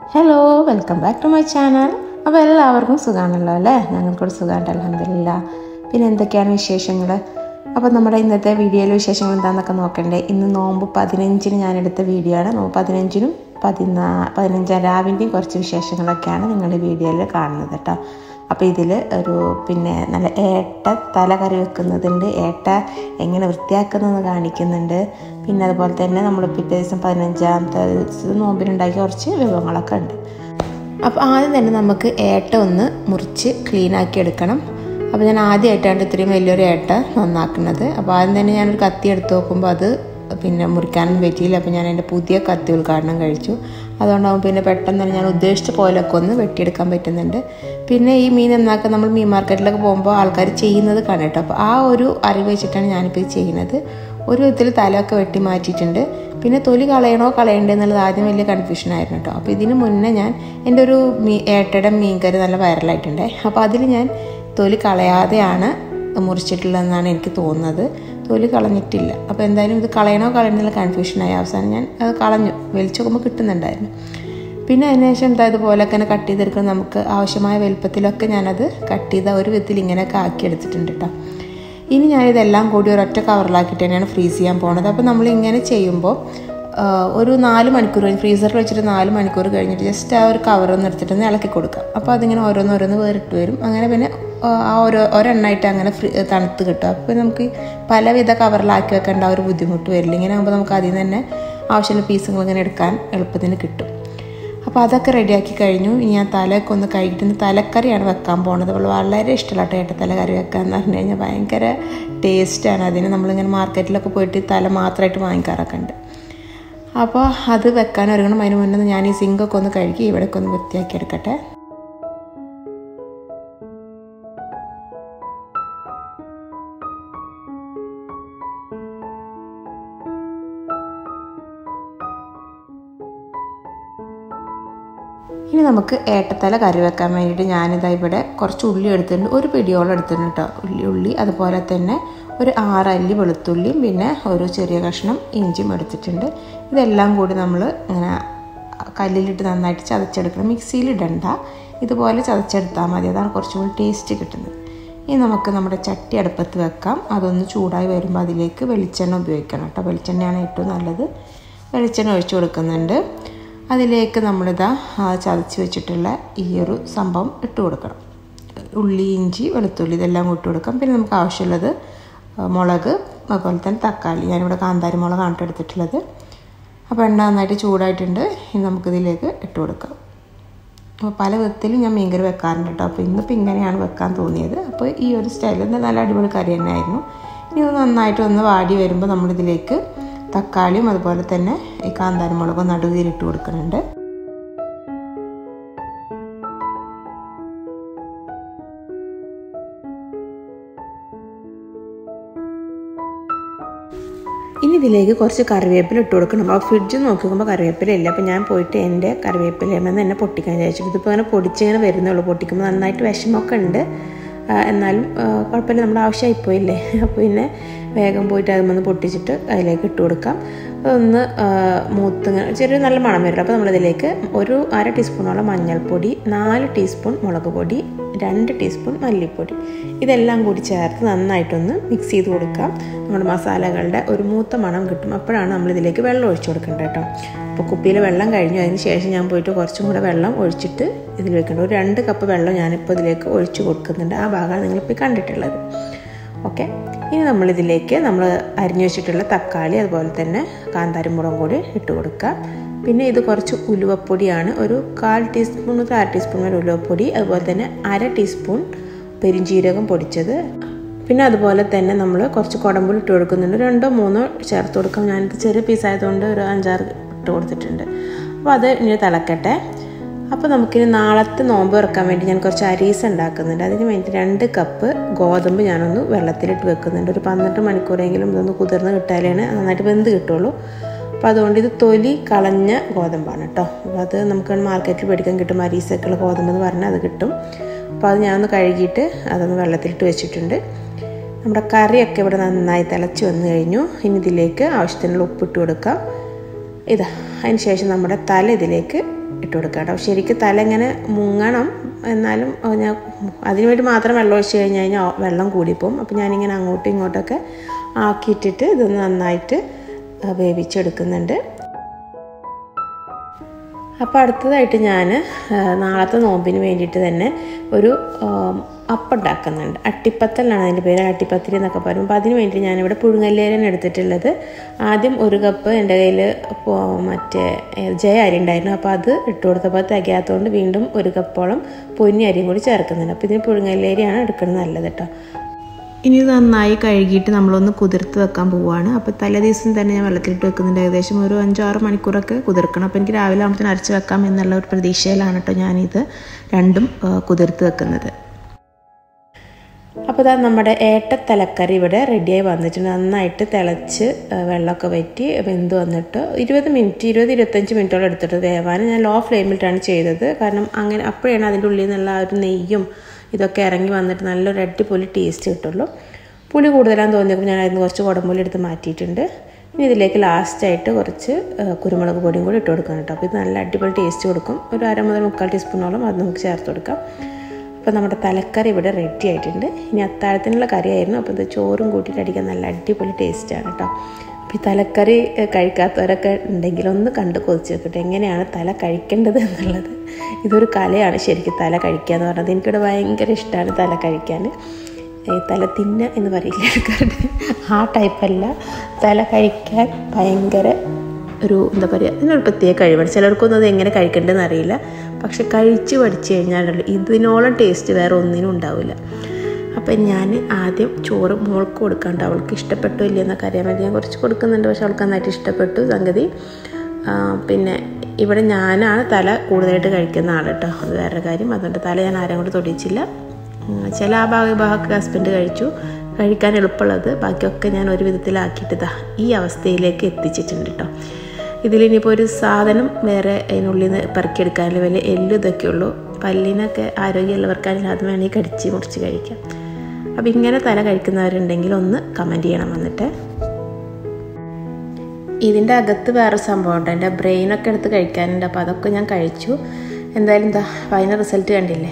hello welcome back to my channel അപ്പോൾ എല്ലാവർക്കും സുഖമാണല്ലോ അല്ലേ ഞങ്ങൾക്കൊരു സുഖമായിട്ട് അലഹമില്ല പിന്നെ എന്തൊക്കെയാണ് വിശേഷങ്ങൾ അപ്പോൾ നമ്മുടെ ഇന്നത്തെ വീഡിയോയിലെ വിശേഷങ്ങൾ എന്താണെന്നൊക്കെ നോക്കണ്ടേ ഇന്ന് നോമ്പ് പതിനഞ്ചിന് ഞാൻ എടുത്ത വീഡിയോ ആണ് നോമ്പ് പതിനഞ്ചിനും പതിനാ പതിനഞ്ചാം രാവിൻ്റെയും കുറച്ച് വിശേഷങ്ങളൊക്കെയാണ് നിങ്ങളുടെ വീഡിയോയിൽ കാണുന്നത് കേട്ടോ അപ്പോൾ ഇതിൽ ഒരു പിന്നെ നല്ല ഏട്ട തല കറി വെക്കുന്നതുണ്ട് ഏട്ട എങ്ങനെ വൃത്തിയാക്കുന്നതെന്ന് കാണിക്കുന്നുണ്ട് പിന്നെ അതുപോലെ തന്നെ നമ്മൾ പിറ്റേ ദിവസം പതിനഞ്ചാമത്തെ ദിവസം നോമ്പിനുണ്ടാക്കിയ കുറച്ച് വിഭവങ്ങളൊക്കെ ഉണ്ട് അപ്പോൾ ആദ്യം തന്നെ നമുക്ക് ഏട്ട ഒന്ന് മുറിച്ച് ക്ലീൻ ആക്കി എടുക്കണം അപ്പോൾ ഞാൻ ആദ്യമായിട്ടാണ് ഇത്രയും വലിയൊരു ഏട്ട നന്നാക്കുന്നത് അപ്പോൾ ആദ്യം തന്നെ ഞാനൊരു കത്തി എടുത്ത് നോക്കുമ്പോൾ അത് പിന്നെ മുറിക്കാനൊന്നും പറ്റിയില്ല അപ്പോൾ ഞാൻ എൻ്റെ പുതിയ കത്തി ഉദ്ഘാടനം കഴിച്ചു അതുകൊണ്ടാകും പിന്നെ പെട്ടെന്ന് തന്നെ ഞാൻ ഉദ്ദേശിച്ച പോലൊക്കെ ഒന്ന് വെട്ടിയെടുക്കാൻ പറ്റുന്നുണ്ട് പിന്നെ ഈ മീൻ നന്നാക്കാൻ നമ്മൾ മീൻ മാർക്കറ്റിലൊക്കെ പോകുമ്പോൾ ആൾക്കാർ ചെയ്യുന്നത് കണ്ടിട്ടോ അപ്പോൾ ആ ഒരു അറിവ് വെച്ചിട്ടാണ് ഞാനിപ്പോൾ ഇത് ചെയ്യുന്നത് ഒരു വിധത്തിൽ തലയൊക്കെ വെട്ടി മാറ്റിയിട്ടുണ്ട് പിന്നെ തൊലി കളയണോ കളയണ്ടേ എന്നുള്ളത് ആദ്യം വലിയ കൺഫ്യൂഷൻ ആയിരുന്നു കേട്ടോ അപ്പോൾ ഇതിന് മുന്നേ ഞാൻ എൻ്റെ ഒരു മീ ഏട്ടയുടെ മീൻകറി നല്ല വൈറലായിട്ടുണ്ട് അപ്പോൾ അതിൽ ഞാൻ തൊലി കളയാതെയാണ് മുറിച്ചിട്ടുള്ളതെന്നാണ് എനിക്ക് തോന്നുന്നത് തൊലി കളഞ്ഞിട്ടില്ല അപ്പോൾ എന്തായാലും ഇത് കളയണോ കളയണമെന്നുള്ള കൺഫ്യൂഷനായി അവസാനം ഞാൻ അത് കളഞ്ഞു വലിച്ചു നോക്കുമ്പോൾ കിട്ടുന്നുണ്ടായിരുന്നു പിന്നെ അതിനുശേഷം എന്താ ഇതുപോലെ തന്നെ കട്ട് ചെയ്തെടുക്കണം നമുക്ക് ആവശ്യമായ വലുപ്പത്തിലൊക്കെ ഞാനത് കട്ട് ചെയ്ത ഒരു വിധത്തിൽ ഇങ്ങനെയൊക്കെ ആക്കി എടുത്തിട്ടുണ്ട് കേട്ടോ ഇനി ഞാനിതെല്ലാം കൂടി ഒരൊറ്റ കവറിലാക്കിയിട്ട് തന്നെയാണ് ഫ്രീസ് ചെയ്യാൻ പോണത് അപ്പോൾ നമ്മൾ ഇങ്ങനെ ചെയ്യുമ്പോൾ ഒരു നാല് മണിക്കൂർ കഴിഞ്ഞ് ഫ്രീസറിൽ വെച്ചിട്ട് നാല് മണിക്കൂർ കഴിഞ്ഞിട്ട് ജസ്റ്റ് ആ ഒരു കവറൊന്ന് എടുത്തിട്ട് ഒന്ന് ഇളക്കി കൊടുക്കാം അപ്പോൾ അതിങ്ങനെ ഓരോന്ന് ഓരോന്ന് വേറിട്ട് വരും അങ്ങനെ പിന്നെ ആ ഓരോ ഒരെണ്ണമായിട്ട് അങ്ങനെ ഫ്രീ തണുത്ത് കിട്ടും അപ്പോൾ നമുക്ക് പലവിധ കവറിലാക്കി വെക്കേണ്ട ആ ഒരു ബുദ്ധിമുട്ട് വരില്ല ഇങ്ങനെ ആകുമ്പോൾ നമുക്ക് അതിൽ നിന്ന് തന്നെ ആവശ്യമുള്ള പീസുകൾ ഇങ്ങനെ എടുക്കാൻ എളുപ്പത്തിന് കിട്ടും അപ്പോൾ അതൊക്കെ റെഡിയാക്കി കഴിഞ്ഞു ഇനി ഞാൻ തലയൊക്കെ ഒന്ന് കഴുകിയിട്ട് തലക്കറിയാണ് വെക്കാൻ പോകുന്നത് അപ്പോൾ വളരെ ഇഷ്ടമല്ല കേട്ടോ തല കറി വെക്കാൻ എന്ന് പറഞ്ഞു കഴിഞ്ഞാൽ ഭയങ്കര ടേസ്റ്റാണ് അതിന് നമ്മളിങ്ങനെ മാർക്കറ്റിലൊക്കെ പോയിട്ട് തല മാത്രമായിട്ട് വാങ്ങിക്കാറൊക്കെ ഉണ്ട് അപ്പോൾ അത് വെക്കാൻ ഒരുങ്ങണം അതിന് മുന്നേ ഞാൻ ഈ സിങ്കൊക്കെ ഒന്ന് കഴുകി ഇവിടെയൊക്കെ ഒന്ന് വൃത്തിയാക്കി എടുക്കട്ടെ ഇനി നമുക്ക് ഏട്ടത്തല കറി വെക്കാൻ വേണ്ടിയിട്ട് ഞാനിതാ ഇവിടെ കുറച്ച് ഉള്ളി എടുത്തിട്ടുണ്ട് ഒരു പിടിയോളം എടുത്തിട്ടുണ്ട് കേട്ടോ ഉള്ളി ഉള്ളി അതുപോലെ തന്നെ ഒരു ആറല്ലി വെളുത്തുള്ളിയും പിന്നെ ഒരു ചെറിയ കഷ്ണം ഇഞ്ചിയും എടുത്തിട്ടുണ്ട് ഇതെല്ലാം കൂടി നമ്മൾ ഇങ്ങനെ കല്ലിലിട്ട് നന്നായിട്ട് ചതച്ചെടുക്കണം മിക്സിയിൽ ഇടണ്ട ഇതുപോലെ ചതച്ചെടുത്താൽ മതി അതാണ് കുറച്ചും കൂടി ടേസ്റ്റ് കിട്ടുന്നത് ഇനി നമുക്ക് നമ്മുടെ ചട്ടി അടുപ്പത്ത് വെക്കാം അതൊന്ന് ചൂടായി വരുമ്പോൾ അതിലേക്ക് വെളിച്ചെണ്ണ ഉപയോഗിക്കണം കേട്ടോ വെളിച്ചെണ്ണയാണ് ഏറ്റവും നല്ലത് വെളിച്ചെണ്ണ ഒഴിച്ചു കൊടുക്കുന്നുണ്ട് അതിലേക്ക് നമ്മളിതാ ചതച്ച് വെച്ചിട്ടുള്ള ഈ ഒരു സംഭവം ഇട്ട് കൊടുക്കണം ഉള്ളി ഇഞ്ചി വെളുത്തുള്ളി ഇതെല്ലാം ഇട്ട് കൊടുക്കാം പിന്നെ നമുക്ക് ആവശ്യമുള്ളത് മുളക് അതുപോലെ തന്നെ തക്കാളി ഞാനിവിടെ കാന്താരി മുളകാണ് എടുത്തിട്ടുള്ളത് അപ്പോൾ എണ്ണ നന്നായിട്ട് ചൂടായിട്ടുണ്ട് ഇനി നമുക്കിതിലേക്ക് ഇട്ട് കൊടുക്കാം അപ്പോൾ പല വിധത്തിലും ഞാൻ മീൻകറി വെക്കാറുണ്ട് കേട്ടോ അപ്പോൾ ഇന്നിപ്പോൾ ഇങ്ങനെയാണ് വെക്കാൻ തോന്നിയത് അപ്പോൾ ഈ ഒരു സ്റ്റൈലിൽ നല്ല അടിപൊളി കറി തന്നെയായിരുന്നു ഇനി ഇത് നന്നായിട്ട് ഒന്ന് വാടി വരുമ്പോൾ നമ്മളിതിലേക്ക് തക്കാളിയും അതുപോലെ തന്നെ ഈ കാന്താരി മുളകും നടുവിലിട്ട് കൊടുക്കുന്നുണ്ട് ഇനി ഇതിലേക്ക് കുറച്ച് കറിവേപ്പില ഇട്ട് കൊടുക്കണം അപ്പോൾ ഫ്രിഡ്ജ് നോക്കുമ്പോൾ കറിവേപ്പില ഇല്ല അപ്പോൾ ഞാൻ പോയിട്ട് എൻ്റെ കറിവേപ്പിലമെന്ന് തന്നെ പൊട്ടിക്കാൻ വിചാരിച്ചു ഇതിപ്പോൾ അങ്ങനെ പൊടിച്ചിങ്ങനെ വരുന്നുള്ളൂ പൊട്ടിക്കുമ്പോൾ നന്നായിട്ട് വിഷമമൊക്കെ ഉണ്ട് എന്നാലും കുഴപ്പമില്ല നമ്മുടെ ആവശ്യമായിപ്പോയില്ലേ അപ്പോൾ പിന്നെ വേഗം പോയിട്ട് അതിൽ പൊട്ടിച്ചിട്ട് അതിലേക്ക് ഇട്ട് കൊടുക്കാം ഒന്ന് മൂത്ത് ചെറിയൊരു നല്ല മണം വരും അപ്പോൾ നമ്മളിതിലേക്ക് ഒരു അര ടീസ്പൂണോളം മഞ്ഞൾപ്പൊടി നാല് ടീസ്പൂൺ മുളക് പൊടി രണ്ട് ടീസ്പൂൺ മല്ലിപ്പൊടി ഇതെല്ലാം കൂടി ചേർത്ത് നന്നായിട്ടൊന്ന് മിക്സ് ചെയ്ത് കൊടുക്കാം നമ്മുടെ മസാലകളുടെ ഒരു മൂത്ത മണം കിട്ടും അപ്പോഴാണ് നമ്മളിതിലേക്ക് വെള്ളം ഒഴിച്ചു കൊടുക്കേണ്ടത് കേട്ടോ അപ്പോൾ കുപ്പിയിൽ വെള്ളം കഴിഞ്ഞു അതിന് ശേഷം ഞാൻ പോയിട്ട് കുറച്ചും കൂടെ വെള്ളം ഒഴിച്ചിട്ട് ഇതിൽ വെക്കേണ്ടത് ഒരു രണ്ട് കപ്പ് വെള്ളം ഞാനിപ്പോൾ ഇതിലേക്ക് ഒഴിച്ച് കൊടുക്കുന്നുണ്ട് ആ ഭാഗമാണ് നിങ്ങളിപ്പോൾ കണ്ടിട്ടുള്ളത് ഓക്കെ ഇനി നമ്മളിതിലേക്ക് നമ്മൾ അരിഞ്ഞു വെച്ചിട്ടുള്ള തക്കാളി അതുപോലെ തന്നെ കാന്താരിമുളകും കൂടി ഇട്ട് കൊടുക്കുക പിന്നെ ഇത് കുറച്ച് ഉലുവപ്പൊടിയാണ് ഒരു കാൽ ടീസ്പൂൺ ഒരു അര ടീസ്പൂൺ വരെ ഉലുവപ്പൊടി അതുപോലെ തന്നെ അര ടീസ്പൂൺ പെരിഞ്ജീരകം പൊടിച്ചത് പിന്നെ അതുപോലെ തന്നെ നമ്മൾ കുറച്ച് കുടമ്പുളി ഇട്ട് കൊടുക്കുന്നുണ്ട് രണ്ടോ മൂന്നോ ചേർത്ത് കൊടുക്കാം ഞാനിത് ചെറിയ പീസായതുകൊണ്ട് ഒരു അഞ്ചാറ് ഇട്ട് കൊടുത്തിട്ടുണ്ട് അപ്പോൾ അത് ഇനി തിളക്കട്ടെ അപ്പോൾ നമുക്കിനി നാളത്തെ നോമ്പ് തുറക്കാൻ വേണ്ടി ഞാൻ കുറച്ച് അരീസ് ഉണ്ടാക്കുന്നുണ്ട് അതിന് വേണ്ടി രണ്ട് കപ്പ് ഗോതമ്പ് ഞാനൊന്ന് വെള്ളത്തിലിട്ട് വെക്കുന്നുണ്ട് ഒരു പന്ത്രണ്ട് മണിക്കൂറെങ്കിലും ഇതൊന്ന് കുതിർന്ന് കിട്ടാലാണ് നന്നായിട്ട് വെന്ത് കിട്ടുള്ളൂ അപ്പോൾ അതുകൊണ്ട് ഇത് തൊലി കളഞ്ഞ ഗോതമ്പാണ് കേട്ടോ അപ്പോൾ അത് നമുക്ക് മാർക്കറ്റിൽ മേടിക്കാൻ കിട്ടും അരീസൊക്കെയുള്ള ഗോതമ്പ് എന്ന് പറഞ്ഞാൽ അത് കിട്ടും അപ്പോൾ അത് ഞാനൊന്ന് കഴുകിയിട്ട് അതൊന്ന് വെള്ളത്തിലിട്ട് വെച്ചിട്ടുണ്ട് നമ്മുടെ കറിയൊക്കെ ഇവിടെ നന്നായി തിളച്ച് വന്നു കഴിഞ്ഞു ഇനി ഇതിലേക്ക് ആവശ്യത്തിനുള്ള ഉപ്പിട്ട് കൊടുക്കാം ഇതാ അതിന് ശേഷം നമ്മുടെ തല ഇതിലേക്ക് ഇട്ട് കൊടുക്കാം കേട്ടോ ശരിക്കും തല ഇങ്ങനെ മുങ്ങണം എന്നാലും ഞാൻ അതിന് വേണ്ടി മാത്രം വെള്ളം ഒഴിച്ച് കഴിഞ്ഞ് കഴിഞ്ഞാൽ വെള്ളം കൂടിപ്പോവും അപ്പോൾ ഞാനിങ്ങനെ അങ്ങോട്ടും ഇങ്ങോട്ടൊക്കെ ആക്കിയിട്ടിട്ട് ഇത് നന്നായിട്ട് വേവിച്ചെടുക്കുന്നുണ്ട് അപ്പോൾ അടുത്തതായിട്ട് ഞാൻ നാളത്തെ നോമ്പിന് വേണ്ടിയിട്ട് തന്നെ ഒരു അപ്പം ഉണ്ടാക്കുന്നുണ്ട് അട്ടിപ്പത്തലാണ് അതിൻ്റെ പേര് അട്ടിപ്പത്തിരി എന്നൊക്കെ പറയും അപ്പോൾ അതിന് വേണ്ടി ഞാനിവിടെ പുഴുങ്ങല്ലേരൻ എടുത്തിട്ടുള്ളത് ആദ്യം ഒരു കപ്പ് എൻ്റെ കയ്യിൽ മറ്റേ ജയ അരി ഉണ്ടായിരുന്നു അപ്പോൾ അത് ഇട്ട് കൊടുത്തപ്പോൾ തികയാത്തതുകൊണ്ട് വീണ്ടും ഒരു കപ്പോളം പൊന്നി അരിയും കൂടി ചേർക്കുന്നുണ്ട് അപ്പോൾ ഇതിന് പുഴുങ്ങല്ലേരിയാണ് എടുക്കുന്നത് നല്ലത് കേട്ടോ ഇനി ഇത് നന്നായി കഴുകിയിട്ട് നമ്മളൊന്ന് കുതിർത്ത് വെക്കാൻ പോവുകയാണ് അപ്പോൾ തലേ ദിവസം തന്നെ ഞാൻ വെള്ളത്തിലിട്ട് വെക്കുന്നുണ്ട് ഏകദേശം ഒരു അഞ്ചോ ആറ് മണിക്കൂറൊക്കെ കുതിർക്കണം അപ്പോൾ എനിക്ക് രാവിലെ ആകുമ്പോഴത്തേന് അരച്ച് വെക്കാം എന്നുള്ള ഒരു പ്രതീക്ഷയിലാണ് കേട്ടോ ഞാനിത് രണ്ടും കുതിർത്ത് വെക്കുന്നത് അപ്പോൾ ഇതാ നമ്മുടെ ഏട്ടത്തലക്കറി ഇവിടെ റെഡിയായി വന്നിട്ടുണ്ട് നന്നായിട്ട് തിളച്ച് വെള്ളമൊക്കെ വറ്റി വെന്ത് വന്നിട്ട് ഇരുപത് മിനിറ്റ് ഇരുപത് ഇരുപത്തഞ്ച് മിനിറ്റോളം എടുത്തിട്ട് വേവാൻ ഞാൻ ലോ ഫ്ലെയിമിലിട്ടാണ് ചെയ്തത് കാരണം അങ്ങനെ അപ്പോഴാണ് അതിൻ്റെ ഉള്ളിൽ നിന്നുള്ള ആ ഒരു നെയ്യും ഇതൊക്കെ ഇറങ്ങി വന്നിട്ട് നല്ലൊരു അടിപൊളി ടേസ്റ്റ് കിട്ടുള്ളൂ പുളി കൂടുതലാന്ന് തോന്നിയപ്പോൾ ഞാൻ അതിന് കുറച്ച് കുടമ്പുളി എടുത്ത് മാറ്റിയിട്ടുണ്ട് ഇനി ഇതിലേക്ക് ലാസ്റ്റായിട്ട് കുറച്ച് കുരുമുളക് പൊടിയും കൂടി ഇട്ട് കൊടുക്കണം കേട്ടോ അപ്പോൾ ഇത് നല്ല അടിപൊളി ടേസ്റ്റ് കൊടുക്കും ഒരു അര മുതൽ മുക്കാൽ ടീസ്പൂണോളം അത് നമുക്ക് ചേർത്ത് കൊടുക്കാം അപ്പോൾ നമ്മുടെ തലക്കറി ഇവിടെ റെഡി ആയിട്ടുണ്ട് ഇനി അത്താഴത്തിനുള്ള കറിയായിരുന്നു അപ്പോൾ ഇത് ചോറും കൂട്ടിയിട്ട് അടിക്കാൻ നല്ല അടിപൊളി ടേസ്റ്റാണ് കേട്ടോ അപ്പോൾ ഈ തലക്കറി കഴിക്കാത്തവരൊക്കെ ഉണ്ടെങ്കിൽ ഒന്ന് കണ്ട് കൊതിച്ച് വെക്കട്ടെ എങ്ങനെയാണ് തല കഴിക്കേണ്ടത് എന്നുള്ളത് ഇതൊരു കലയാണ് ശരിക്കും തല കഴിക്കുക എന്ന് പറഞ്ഞത് എനിക്കിവിടെ ഭയങ്കര ഇഷ്ടമാണ് തല കഴിക്കാൻ തല തിന്ന എന്ന് പറയില്ല ആൾക്കാരുടെ ആ ടൈപ്പല്ല തല കഴിക്കാൻ ഭയങ്കര ഒരു എന്താ പറയുക ഇതിനൊരു പ്രത്യേക കഴിവാണ് ചിലർക്കൊന്നും അത് എങ്ങനെ കഴിക്കേണ്ടതെന്ന് അറിയില്ല പക്ഷെ കഴിച്ച് പഠിച്ചു കഴിഞ്ഞാൽ ഇതിനോളം ടേസ്റ്റ് വേറെ ഒന്നിനും ഉണ്ടാവില്ല അപ്പം ഞാൻ ആദ്യം ചോറ് മോൾക്ക് കൊടുക്കാണ്ട് അവൾക്ക് ഇഷ്ടപ്പെട്ടു ഇല്ല എന്നൊക്കെ അറിയാൻ വേണ്ടി ഞാൻ കുറച്ച് കൊടുക്കുന്നുണ്ട് പക്ഷെ അവൾക്ക് നന്നായിട്ട് ഇഷ്ടപ്പെട്ടു സംഗതി പിന്നെ ഇവിടെ ഞാനാണ് തല കൂടുതലായിട്ട് കഴിക്കുന്ന ആൾ കേട്ടോ അത് വേറെ കാര്യം അതുകൊണ്ട് തല ഞാൻ ആരും കൂടെ തൊടിച്ചില്ല ചില ആ ഭാഗ ഭാഗമൊക്കെ ഹസ്ബൻഡ് കഴിച്ചു കഴിക്കാൻ എളുപ്പമുള്ളത് ബാക്കിയൊക്കെ ഞാൻ ഒരു വിധത്തിലാക്കിയിട്ട് ഇതാ ഈ അവസ്ഥയിലേക്ക് എത്തിച്ചിട്ടുണ്ട് കേട്ടോ ഇതിലിനിയിപ്പോൾ ഒരു സാധനം വേറെ അതിനുള്ളിൽ നിന്ന് പെറുക്കിയെടുക്കാനില്ല വലിയ എല്ലും ഇതൊക്കെ ഉള്ളൂ പല്ലിനൊക്കെ ആരോഗ്യമുള്ളവർക്കാണെങ്കിൽ അത് വേണമെങ്കിൽ കടിച്ച് മുറിച്ച് കഴിക്കാം അപ്പോൾ ഇങ്ങനെ തല കഴിക്കുന്നവരുണ്ടെങ്കിൽ ഒന്ന് കമൻറ്റ് ചെയ്യണം വന്നിട്ട് ഇതിൻ്റെ അകത്ത് വേറെ സംഭവം ഉണ്ട് എൻ്റെ ബ്രെയിനൊക്കെ എടുത്ത് കഴിക്കാനുണ്ട് അപ്പോൾ അതൊക്കെ ഞാൻ കഴിച്ചു എന്തായാലും എന്താ അതിന് റിസൾട്ട് കണ്ടില്ലേ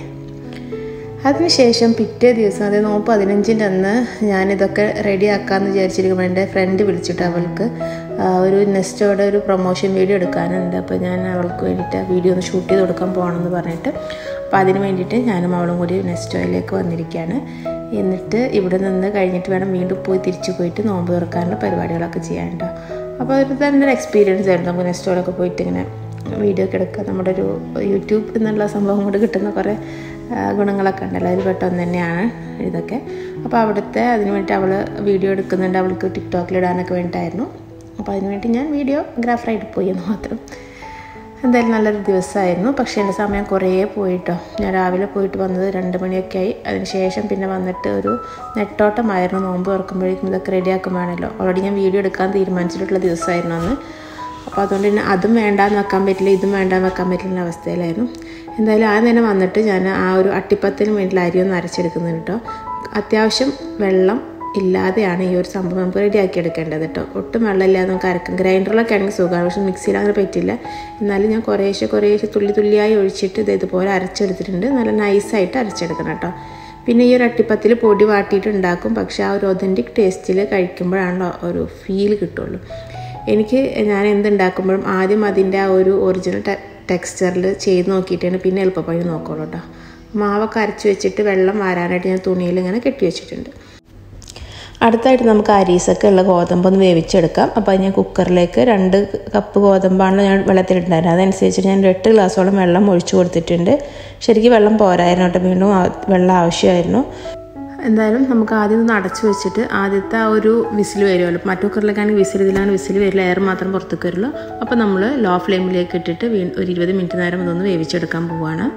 അതിനുശേഷം പിറ്റേ ദിവസം അതായത് നോമ്പ് പതിനഞ്ചിൻ്റെ അന്ന് ഞാനിതൊക്കെ റെഡി ആക്കാമെന്ന് വിചാരിച്ചിരിക്കുമ്പോൾ എൻ്റെ ഫ്രണ്ട് വിളിച്ചിട്ട് അവൾക്ക് ഒരു നെസ്റ്റോടെ ഒരു പ്രൊമോഷൻ വീഡിയോ എടുക്കാനുണ്ട് അപ്പോൾ ഞാൻ അവൾക്ക് വേണ്ടിയിട്ട് വീഡിയോ ഒന്ന് ഷൂട്ട് ചെയ്ത് കൊടുക്കാൻ പോകണമെന്ന് പറഞ്ഞിട്ട് അപ്പോൾ അതിന് വേണ്ടിയിട്ട് ഞാനും അവളും കൂടി നെസ്റ്റോയിലേക്ക് വന്നിരിക്കുകയാണ് എന്നിട്ട് ഇവിടെ നിന്ന് കഴിഞ്ഞിട്ട് വേണം വീണ്ടും പോയി തിരിച്ചു പോയിട്ട് നോമ്പ് തുറക്കാനുള്ള പരിപാടികളൊക്കെ ചെയ്യാനുണ്ടോ അപ്പോൾ ഒരു തന്നെ ഒരു എക്സ്പീരിയൻസ് ആയിരുന്നു നമുക്ക് നെസ്റ്റോയിലൊക്കെ പോയിട്ട് ഇങ്ങനെ വീഡിയോ ഒക്കെ എടുക്കുക നമ്മുടെ ഒരു യൂട്യൂബ് എന്നുള്ള സംഭവം കൊണ്ട് കിട്ടുന്ന കുറേ ഗുണങ്ങളൊക്കെ ഉണ്ടല്ലോ അതിൽ പെട്ടെന്ന് തന്നെയാണ് ഇതൊക്കെ അപ്പോൾ അവിടുത്തെ അതിന് വേണ്ടി അവൾ വീഡിയോ എടുക്കുന്നുണ്ട് അവൾക്ക് ടിക്ടോക്കിൽ ഇടാനൊക്കെ വേണ്ടിയിട്ടായിരുന്നു അപ്പോൾ അതിന് വേണ്ടി ഞാൻ വീഡിയോഗ്രാഫറായിട്ട് പോയി എന്ന് മാത്രം എന്തായാലും നല്ലൊരു ദിവസമായിരുന്നു പക്ഷേ എൻ്റെ സമയം കുറേ പോയിട്ടോ ഞാൻ രാവിലെ പോയിട്ട് വന്നത് രണ്ട് മണിയൊക്കെ ആയി അതിന് ശേഷം പിന്നെ വന്നിട്ട് ഒരു നെട്ടോട്ടമായിരുന്നു നോമ്പ് തുറക്കുമ്പോഴേക്കും ഇതൊക്കെ റെഡിയാക്കും വേണമല്ലോ ഓൾറെഡി ഞാൻ വീഡിയോ എടുക്കാൻ തീരുമാനിച്ചിട്ടുള്ള ദിവസമായിരുന്നു അന്ന് അപ്പോൾ അതുകൊണ്ട് തന്നെ അതും വേണ്ടാന്ന് വെക്കാൻ പറ്റില്ല ഇതും വേണ്ടാന്ന് വെക്കാൻ പറ്റില്ല അവസ്ഥയിലായിരുന്നു എന്തായാലും ആദ്യം തന്നെ വന്നിട്ട് ഞാൻ ആ ഒരു അട്ടിപ്പത്തിന് വേണ്ടിയുള്ള അരി ഒന്ന് അരച്ചെടുക്കുന്നുണ്ട് കേട്ടോ അത്യാവശ്യം വെള്ളം ഇല്ലാതെയാണ് ഈ ഒരു സംഭവം നമുക്ക് റെഡിയാക്കി എടുക്കേണ്ടത് കേട്ടോ ഒട്ടും വെള്ളമില്ലാതെ നമുക്ക് അരക്കും ഗ്രൈൻഡറിലൊക്കെ ആണെങ്കിൽ സുഖമാണ് പക്ഷെ മിക്സിയിൽ അങ്ങനെ പറ്റില്ല എന്നാലും ഞാൻ കുറേശ്ശെ കുറേശ്ശെ തുള്ളി തുള്ളിയായി ഒഴിച്ചിട്ട് ഇത് ഇതുപോലെ അരച്ചെടുത്തിട്ടുണ്ട് നല്ല നൈസായിട്ട് അരച്ചെടുക്കണം കേട്ടോ പിന്നെ ഈ ഒരു അട്ടിപ്പത്തിൽ പൊടി വാട്ടിയിട്ട് ഉണ്ടാക്കും പക്ഷെ ആ ഒരു ഒതൻറ്റിക് ടേസ്റ്റിൽ കഴിക്കുമ്പോഴാണല്ലോ ഒരു ഫീൽ കിട്ടുള്ളൂ എനിക്ക് ഞാൻ എന്തുണ്ടാക്കുമ്പോഴും ആദ്യം അതിൻ്റെ ആ ഒരു ഒറിജിനൽ ടെക്സ്ചറിൽ ചെയ്ത് നോക്കിയിട്ടാണ് പിന്നെ എളുപ്പപ്പണി നോക്കുള്ളൂ കേട്ടോ മാവൊക്കെ അരച്ച് വെച്ചിട്ട് വെള്ളം വാരാനായിട്ട് ഞാൻ തുണിയിൽ ഇങ്ങനെ കെട്ടി വെച്ചിട്ടുണ്ട് അടുത്തായിട്ട് നമുക്ക് അരീസൊക്കെ ഉള്ള ഗോതമ്പൊന്ന് വേവിച്ചെടുക്കാം അപ്പോൾ അത് ഞാൻ കുക്കറിലേക്ക് രണ്ട് കപ്പ് ഗോതമ്പാണ് ഞാൻ വെള്ളത്തിലിട്ടുണ്ടായിരുന്നത് അതനുസരിച്ച് ഞാൻ എട്ട് ഗ്ലാസോളം വെള്ളം ഒഴിച്ചു കൊടുത്തിട്ടുണ്ട് ശരിക്കും വെള്ളം പോരായിരുന്നു കേട്ടോ വീണ്ടും വെള്ളം ആവശ്യമായിരുന്നു എന്തായാലും നമുക്ക് ആദ്യം ഒന്ന് അടച്ചു വെച്ചിട്ട് ആദ്യത്തെ ആ ഒരു വിസിൽ വരുമല്ലോ മറ്റു കുക്കറിലേക്കാണെങ്കിൽ വിസിൽ ഇതിലാണ് വിസിൽ വരില്ല എയർ മാത്രം പുറത്തേക്ക് വരുള്ളൂ അപ്പോൾ നമ്മൾ ലോ ഫ്ലെയിമിലേക്ക് ഇട്ടിട്ട് വീ ഒരു ഇരുപത് മിനിറ്റ് നേരം അതൊന്ന് വേവിച്ചെടുക്കാൻ പോവുകയാണ്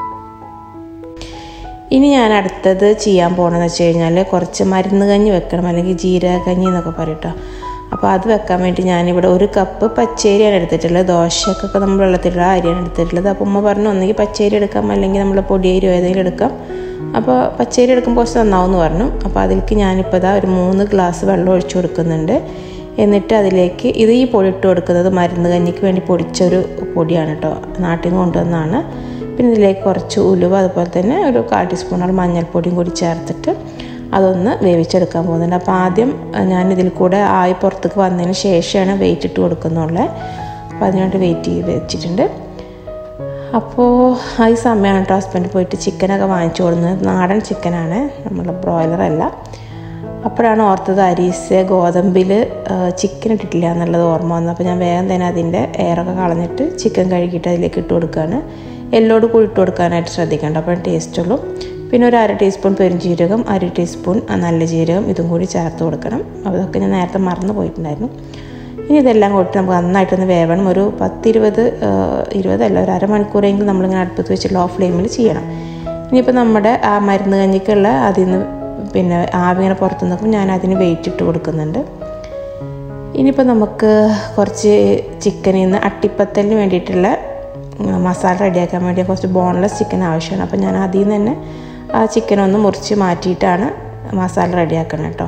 ഇനി ഞാൻ അടുത്തത് ചെയ്യാൻ പോകണമെന്ന് വെച്ച് കഴിഞ്ഞാൽ കുറച്ച് മരുന്ന് കഞ്ഞി വെക്കണം അല്ലെങ്കിൽ ജീരക കഞ്ഞി എന്നൊക്കെ പറയട്ടോ അപ്പോൾ അത് വെക്കാൻ വേണ്ടി ഞാനിവിടെ ഒരു കപ്പ് പച്ചരിയാണ് എടുത്തിട്ടുള്ളത് ദോശക്കൊക്കെ നമ്മൾ വെള്ളത്തിലുള്ള അരിയാണ് എടുത്തിട്ടുള്ളത് അപ്പോൾ ഉമ്മ പറഞ്ഞു ഒന്നെങ്കിൽ പച്ചരി എടുക്കാം അല്ലെങ്കിൽ നമ്മൾ പൊടിയരിയോ ഏതെങ്കിലും എടുക്കാം അപ്പോൾ പച്ചരി എടുക്കുമ്പോൾ കുറച്ച് നന്നാവും പറഞ്ഞു അപ്പോൾ അതിലേക്ക് ഞാനിപ്പോൾ ഇതാ ഒരു മൂന്ന് ഗ്ലാസ് വെള്ളം ഒഴിച്ചു കൊടുക്കുന്നുണ്ട് എന്നിട്ട് അതിലേക്ക് ഇത് ഈ പൊടി ഇട്ട് കൊടുക്കുന്നത് മരുന്ന് കഞ്ഞിക്ക് വേണ്ടി പൊടിച്ചൊരു പൊടിയാണ് കേട്ടോ നാട്ടിൽ നിന്ന് കൊണ്ടുവന്നതാണ് പിന്നെ ഇതിലേക്ക് കുറച്ച് ഉലുവ അതുപോലെ തന്നെ ഒരു കാൽ ടീസ്പൂണോളം മഞ്ഞൾപ്പൊടിയും കൂടി ചേർത്തിട്ട് അതൊന്ന് വേവിച്ചെടുക്കാൻ പോകുന്നുണ്ട് അപ്പോൾ ആദ്യം ഞാൻ ഇതിൽ കൂടെ ആയി പുറത്തേക്ക് വന്നതിന് ശേഷമാണ് വെയിറ്റ് ഇട്ട് കൊടുക്കുന്നുള്ളത് അപ്പോൾ അതിനുവേണ്ടി വെയിറ്റ് ചെയ്ത് വെച്ചിട്ടുണ്ട് അപ്പോൾ ആ ഈ സമയമാണ് കേട്ടോ ഹസ്ബൻഡ് പോയിട്ട് ചിക്കനൊക്കെ വാങ്ങിച്ചു കൊടുക്കുന്നത് നാടൻ ചിക്കനാണ് നമ്മൾ ബ്രോയിലർ അല്ല അപ്പോഴാണ് ഓർത്തത് അരീസ് ഗോതമ്പിൽ ചിക്കൻ ഇട്ടിട്ടില്ല എന്നുള്ളത് ഓർമ്മ വന്നത് അപ്പോൾ ഞാൻ വേഗം തന്നെ അതിൻ്റെ എയറൊക്കെ കളഞ്ഞിട്ട് ചിക്കൻ കഴുകിയിട്ട് അതിലേക്ക് ഇട്ട് കൊടുക്കുകയാണ് എല്ലോട് കൂടി ഇട്ട് കൊടുക്കാനായിട്ട് ശ്രദ്ധിക്കേണ്ട അപ്പോൾ ടേസ്റ്റുള്ളൂ പിന്നെ ഒരു അര ടീസ്പൂൺ പെരുംജീരകം അര ടീസ്പൂൺ നല്ല ജീരകം ഇതും കൂടി ചേർത്ത് കൊടുക്കണം അതൊക്കെ ഞാൻ നേരത്തെ മറന്നു പോയിട്ടുണ്ടായിരുന്നു ഇനി ഇതെല്ലാം കൂട്ടി നമുക്ക് നന്നായിട്ടൊന്ന് വേവണം ഒരു പത്തിരുപത് ഇരുപതല്ല ഒരു അരമണിക്കൂറെങ്കിലും നമ്മളിങ്ങനെ അടുപ്പത്ത് വെച്ച് ലോ ഫ്ലെയിമിൽ ചെയ്യണം ഇനിയിപ്പോൾ നമ്മുടെ ആ മരുന്ന് കഞ്ഞിക്കുള്ള അതിൽ നിന്ന് പിന്നെ ആവി ഇങ്ങനെ പുറത്ത് നിൽക്കുമ്പോൾ ഞാൻ അതിന് വെയിറ്റ് ഇട്ട് കൊടുക്കുന്നുണ്ട് ഇനിയിപ്പോൾ നമുക്ക് കുറച്ച് ചിക്കനിൽ നിന്ന് അട്ടിപ്പത്തലിന് വേണ്ടിയിട്ടുള്ള മസാല റെഡിയാക്കാൻ വേണ്ടി കുറച്ച് ബോൺലെസ് ചിക്കൻ ആവശ്യമാണ് അപ്പോൾ ഞാൻ അതിൽ നിന്ന് തന്നെ ആ ചിക്കൻ ഒന്ന് മുറിച്ച് മാറ്റിയിട്ടാണ് മസാല റെഡിയാക്കണം കേട്ടോ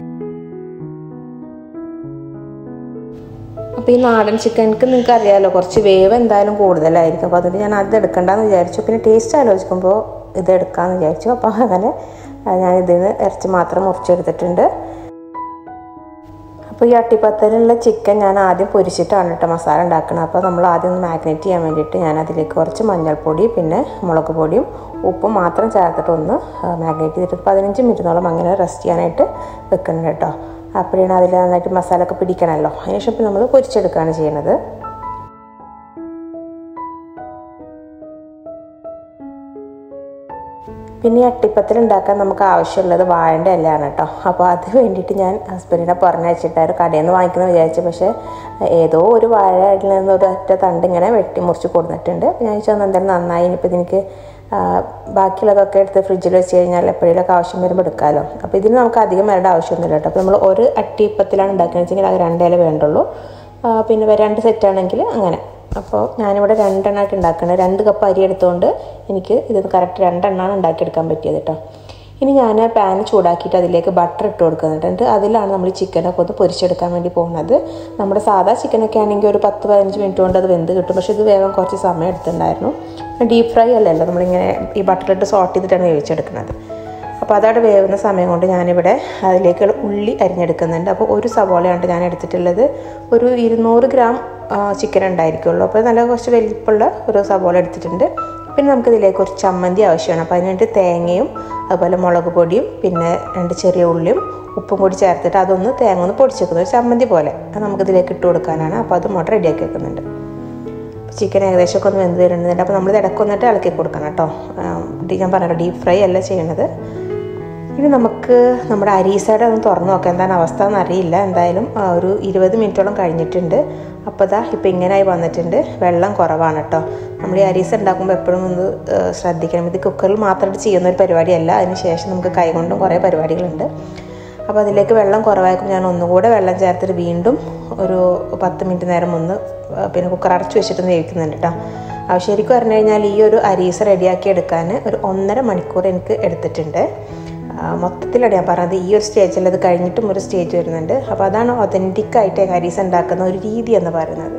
അപ്പോൾ ഈ നാടൻ ചിക്കൻക്ക് നിങ്ങൾക്ക് അറിയാമല്ലോ കുറച്ച് വേവ് എന്തായാലും കൂടുതലായിരിക്കും അപ്പോൾ അതുകൊണ്ട് ഞാൻ അത് എടുക്കണ്ടെന്ന് വിചാരിച്ചു പിന്നെ ടേസ്റ്റ് ആലോചിക്കുമ്പോൾ ഇത് എടുക്കാമെന്ന് വിചാരിച്ചു അപ്പോൾ അങ്ങനെ ഞാൻ ഇതിൽ നിന്ന് ഇറച്ചി മാത്രം മുറിച്ചെടുത്തിട്ടുണ്ട് അപ്പോൾ ഈ അട്ടിപ്പത്തലുള്ള ചിക്കൻ ഞാൻ ആദ്യം പൊരിച്ചിട്ടാണ് കേട്ടോ മസാല ഉണ്ടാക്കുന്നത് അപ്പോൾ നമ്മൾ ആദ്യം ഒന്ന് മാഗ്നേറ്റ് ചെയ്യാൻ വേണ്ടിയിട്ട് ഞാൻ അതിലേക്ക് കുറച്ച് മഞ്ഞൾപ്പൊടി പിന്നെ മുളക് പൊടിയും ഉപ്പും മാത്രം ചേർത്തിട്ട് ഒന്ന് മാഗ്നേറ്റ് ചെയ്തിട്ട് പതിനഞ്ച് മിനിറ്റിനോളം അങ്ങനെ റെസ്റ്റ് ചെയ്യാനായിട്ട് വെക്കണം കേട്ടോ അപ്പോഴാണ് അതിൽ നന്നായിട്ട് മസാല ഒക്കെ പിടിക്കണമല്ലോ അതിനുശേഷം ഇപ്പം നമ്മൾ പൊരിച്ചെടുക്കുകയാണ് ചെയ്യുന്നത് പിന്നെ ഈ അട്ടിപ്പത്തിൽ ഉണ്ടാക്കാൻ നമുക്ക് ആവശ്യമുള്ളത് വാഴൻ്റെ ഇലയാണ് കേട്ടോ അപ്പോൾ അത് വേണ്ടിയിട്ട് ഞാൻ ഹസ്ബൻഡിനെ പറഞ്ഞയച്ചിട്ടായിരുന്നു കടയിൽ നിന്ന് വാങ്ങിക്കുന്ന വിചാരിച്ചു പക്ഷേ ഏതോ ഒരു വാഴയിൽ നിന്ന് ഒരു ഒറ്റ തണ്ട് ഇങ്ങനെ വെട്ടി മുറിച്ച് കൊടുത്തിട്ടുണ്ട് ഞാൻ ചോദിച്ചാൽ എന്തായാലും നന്നായി ഇനിയിപ്പോൾ എനിക്ക് ബാക്കിയുള്ളതൊക്കെ എടുത്ത് ഫ്രിഡ്ജിൽ വെച്ച് കഴിഞ്ഞാൽ എപ്പോഴേലൊക്കെ ആവശ്യം വരുമ്പോൾ എടുക്കാമല്ലോ അപ്പോൾ ഇതിന് നമുക്ക് അധികം വരേണ്ട ആവശ്യമൊന്നുമില്ല കേട്ടോ അപ്പോൾ നമ്മൾ ഒരു അട്ടിപ്പത്തിലാണ് ഉണ്ടാക്കുകയെന്ന് വെച്ചെങ്കിൽ അത് രണ്ടേല വേണ്ടുള്ളൂ പിന്നെ രണ്ട് സെറ്റാണെങ്കിൽ അങ്ങനെ അപ്പോൾ ഞാനിവിടെ രണ്ടെണ്ണമായിട്ട് ഉണ്ടാക്കുന്നത് രണ്ട് കപ്പ് അരി എടുത്തുകൊണ്ട് എനിക്ക് ഇത് കറക്റ്റ് രണ്ടെണ്ണമാണ് ഉണ്ടാക്കിയെടുക്കാൻ പറ്റിയത് കേട്ടോ ഇനി ഞാൻ പാൻ ചൂടാക്കിയിട്ട് അതിലേക്ക് ബട്ടർ ഇട്ട് കൊടുക്കുന്നുണ്ട് അതിലാണ് നമ്മൾ ചിക്കനൊക്കെ ഒന്ന് പൊരിച്ചെടുക്കാൻ വേണ്ടി പോകുന്നത് നമ്മുടെ സാധാ ചിക്കനൊക്കെ ആണെങ്കിൽ ഒരു പത്ത് പതിനഞ്ച് മിനിറ്റ് കൊണ്ട് അത് വെന്ത് കിട്ടും പക്ഷേ ഇത് വേഗം കുറച്ച് സമയം എടുത്തിട്ടുണ്ടായിരുന്നു ഡീപ്പ് ഫ്രൈ അല്ലല്ലോ നമ്മളിങ്ങനെ ഈ ബട്ടറിലിട്ട് സോട്ട് ചെയ്തിട്ടാണ് വേവിച്ചെടുക്കുന്നത് അപ്പോൾ അതവിടെ വേവുന്ന സമയം കൊണ്ട് ഞാനിവിടെ അതിലേക്ക് ഉള്ളി അരിഞ്ഞെടുക്കുന്നുണ്ട് അപ്പോൾ ഒരു സവോളയാണ് ഞാൻ എടുത്തിട്ടുള്ളത് ഒരു ഇരുന്നൂറ് ഗ്രാം ചിക്കൻ ഉണ്ടായിരിക്കുള്ളൂ അപ്പോൾ നല്ല കുറച്ച് വലിപ്പമുള്ള ഒരു സവോള എടുത്തിട്ടുണ്ട് പിന്നെ നമുക്കിതിലേക്ക് ഒരു ചമ്മന്തി ആവശ്യമാണ് അപ്പോൾ അതിനായിട്ട് തേങ്ങയും അതുപോലെ മുളക് പൊടിയും പിന്നെ രണ്ട് ചെറിയ ഉള്ളിയും ഉപ്പും കൂടി ചേർത്തിട്ട് അതൊന്ന് തേങ്ങ ഒന്ന് പൊടിച്ചേക്കുന്നത് ഒരു ചമ്മന്തി പോലെ അത് നമുക്കിതിലേക്ക് ഇട്ട് കൊടുക്കാനാണ് അപ്പോൾ അത് മുട്ട റെഡിയാക്കി വെക്കുന്നുണ്ട് ചിക്കൻ ഏകദേശമൊക്കെ ഒന്ന് വെന്ത് വരുന്നുണ്ട് അപ്പോൾ നമ്മൾ ഇടക്കൊന്നിട്ട് ഇളക്കി കൊടുക്കണം കേട്ടോ ഞാൻ പറഞ്ഞല്ലോ ഡീപ്പ് ഫ്രൈ അല്ല ചെയ്യണത് ഇനി നമുക്ക് നമ്മുടെ അരീസയുടെ ഒന്ന് തുറന്നു നോക്കാം എന്താണ് അവസ്ഥ എന്നറിയില്ല എന്തായാലും ഒരു ഇരുപത് മിനിറ്റോളം കഴിഞ്ഞിട്ടുണ്ട് അപ്പോൾ ഇതാ ഇപ്പോൾ ഇങ്ങനെയായി വന്നിട്ടുണ്ട് വെള്ളം കുറവാണ് കേട്ടോ നമ്മൾ ഈ അരീസ ഉണ്ടാക്കുമ്പോൾ എപ്പോഴും ഒന്ന് ശ്രദ്ധിക്കണം ഇത് കുക്കറിൽ മാത്രമായിട്ട് ചെയ്യുന്ന ഒരു പരിപാടിയല്ല അതിന് ശേഷം നമുക്ക് കൈകൊണ്ടും കുറേ പരിപാടികളുണ്ട് അപ്പോൾ അതിലേക്ക് വെള്ളം കുറവായിരിക്കും ഞാൻ ഒന്നുകൂടെ വെള്ളം ചേർത്തിട്ട് വീണ്ടും ഒരു പത്ത് മിനിറ്റ് നേരം ഒന്ന് പിന്നെ കുക്കർ അടച്ചു വെച്ചിട്ട് വേവിക്കുന്നുണ്ട് കേട്ടോ അപ്പോൾ ശരിക്കും പറഞ്ഞു കഴിഞ്ഞാൽ ഈ ഒരു അരീസ റെഡിയാക്കി എടുക്കാൻ ഒരു ഒന്നര മണിക്കൂർ എനിക്ക് എടുത്തിട്ടുണ്ട് മൊത്തത്തിലാണ് ഞാൻ പറഞ്ഞത് ഈ ഒരു സ്റ്റേജിൽ അത് കഴിഞ്ഞിട്ടും ഒരു സ്റ്റേജ് വരുന്നുണ്ട് അപ്പോൾ അതാണ് ഒതൻറ്റിക് ആയിട്ട് അരീസ ഉണ്ടാക്കുന്ന ഒരു രീതി എന്ന് പറയുന്നത്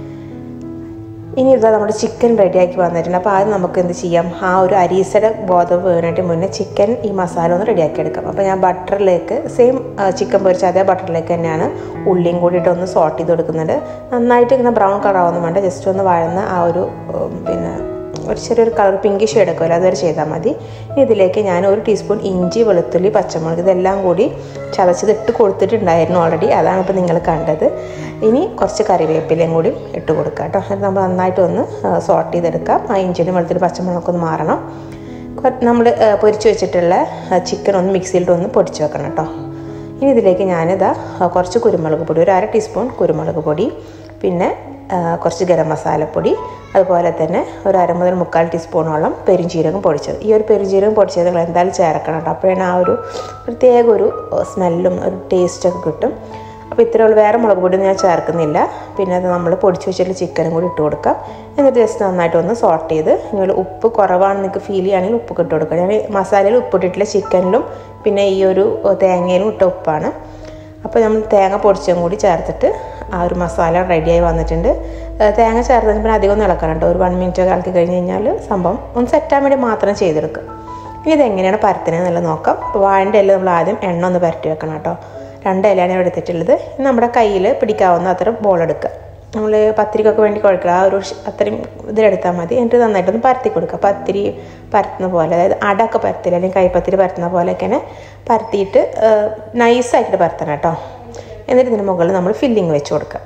ഇനി ഇതാ നമ്മുടെ ചിക്കൻ റെഡിയാക്കി വന്നിട്ടുണ്ട് അപ്പോൾ ആദ്യം നമുക്ക് എന്ത് ചെയ്യാം ആ ഒരു അരീസയുടെ ബോധം വീണിട്ട് മുന്നേ ചിക്കൻ ഈ മസാല ഒന്ന് റെഡിയാക്കി എടുക്കാം അപ്പോൾ ഞാൻ ബട്ടറിലേക്ക് സെയിം ചിക്കൻ പൊരിച്ച അതേ ബട്ടറിലേക്ക് തന്നെയാണ് ഉള്ളിയും കൂടിയിട്ട് ഒന്ന് സോട്ട് ചെയ്ത് കൊടുക്കുന്നുണ്ട് നന്നായിട്ട് ഇങ്ങനെ ബ്രൗൺ കളർ ആവുന്നു വേണ്ട ജസ്റ്റ് ഒന്ന് വഴന്ന് ആ ഒരു പിന്നെ ഒരു ചെറിയൊരു കളർ പിങ്ക് ഷെയ്ഡ് ഒക്കെ വരും അതുവരെ ചെയ്താൽ മതി ഇനി ഇതിലേക്ക് ഞാൻ ഒരു ടീസ്പൂൺ ഇഞ്ചി വെളുത്തുള്ളി പച്ചമുളക് ഇതെല്ലാം കൂടി ചതച്ചത് ഇട്ട് കൊടുത്തിട്ടുണ്ടായിരുന്നു ഓൾറെഡി അതാണ് ഇപ്പോൾ നിങ്ങൾ കണ്ടത് ഇനി കുറച്ച് കറിവേപ്പിലയും കൂടി ഇട്ട് കൊടുക്കുക കേട്ടോ അത് നമ്മൾ നന്നായിട്ട് ഒന്ന് സോട്ട് ചെയ്തെടുക്കാം ആ ഇഞ്ചിനും വെളുത്തുള്ളി പച്ചമുളകൊക്കെ ഒന്ന് മാറണം നമ്മൾ പൊരിച്ച് വെച്ചിട്ടുള്ള ചിക്കൻ ഒന്ന് മിക്സിയിലിട്ട് ഒന്ന് പൊടിച്ച് വെക്കണം കേട്ടോ ഇനി ഇതിലേക്ക് ഞാനിതാ കുറച്ച് കുരുമുളക് പൊടി ഒരു അര ടീസ്പൂൺ കുരുമുളക് പൊടി പിന്നെ കുറച്ച് ഗരം മസാലപ്പൊടി അതുപോലെ തന്നെ ഒരു അര മുതൽ മുക്കാൽ ടീസ്പൂണോളം പെരുംജീരകം പൊടിച്ചത് ഈ ഒരു പെരുംജീരകം പൊടിച്ചത് നിങ്ങൾ എന്തായാലും ചേർക്കണം കേട്ടോ അപ്പോഴാണ് ആ ഒരു പ്രത്യേക ഒരു സ്മെല്ലും ഒരു ടേസ്റ്റൊക്കെ കിട്ടും അപ്പോൾ ഇത്രയുള്ള വേറെ മുളക് പൊടി ഞാൻ ചേർക്കുന്നില്ല പിന്നെ അത് നമ്മൾ പൊടിച്ച് വെച്ചിട്ടുള്ള ചിക്കനും കൂടി ഇട്ട് കൊടുക്കാം എന്നിട്ട് ജസ്റ്റ് നന്നായിട്ട് ഒന്ന് സോട്ട് ചെയ്ത് നിങ്ങൾ ഉപ്പ് കുറവാണെന്ന് നിങ്ങൾക്ക് ഫീൽ ചെയ്യുകയാണെങ്കിൽ ഉപ്പ് ഇട്ട് കൊടുക്കുക ഞാൻ മസാലയിൽ ഉപ്പിട്ടിട്ടില്ല ചിക്കനിലും പിന്നെ ഈ ഒരു തേങ്ങയിലും ഇട്ട ഉപ്പാണ് അപ്പോൾ നമ്മൾ തേങ്ങ പൊടിച്ചും കൂടി ചേർത്തിട്ട് ആ ഒരു മസാല റെഡിയായി വന്നിട്ടുണ്ട് തേങ്ങ ചേർത്തതിന് പിന്നെ അധികം ഒന്നും ഇളക്കണം കേട്ടോ ഒരു വൺ മിനിറ്റ് ഒക്കെ ഇളക്കി കഴിഞ്ഞ് കഴിഞ്ഞാൽ സംഭവം ഒന്ന് സെറ്റാൻ വേണ്ടി മാത്രം ചെയ്തെടുക്കുക ഇനി ഇതെങ്ങനെയാണ് പരത്തുന്നതെന്നുള്ളത് നോക്കാം അപ്പോൾ വാഴൻ്റെ ഇല നമ്മൾ ആദ്യം എണ്ണ ഒന്ന് പരട്ടി വെക്കണം കേട്ടോ രണ്ട് ഇലയാണ് ഇവിടെ എടുത്തിട്ടുള്ളത് ഇനി നമ്മുടെ കയ്യിൽ പിടിക്കാവുന്ന അത്ര ബോൾ എടുക്കുക നമ്മൾ പത്തിരിക്കൊക്കെ വേണ്ടി കുഴക്കുക ആ ഒരു അത്രയും ഇതിലെടുത്താൽ മതി എന്നിട്ട് നന്നായിട്ടൊന്ന് പരത്തി കൊടുക്കുക പത്തിരി പരത്തുന്ന പോലെ അതായത് അടയൊക്കെ പരത്തില്ല അല്ലെങ്കിൽ കൈപ്പത്തിരി പരത്തുന്ന പോലെയൊക്കെ തന്നെ പരത്തിയിട്ട് നൈസായിട്ട് പരത്തണം കേട്ടോ എന്നിട്ട് ഇതിന് മുകളിൽ നമ്മൾ ഫില്ലിങ് വെച്ച് കൊടുക്കുക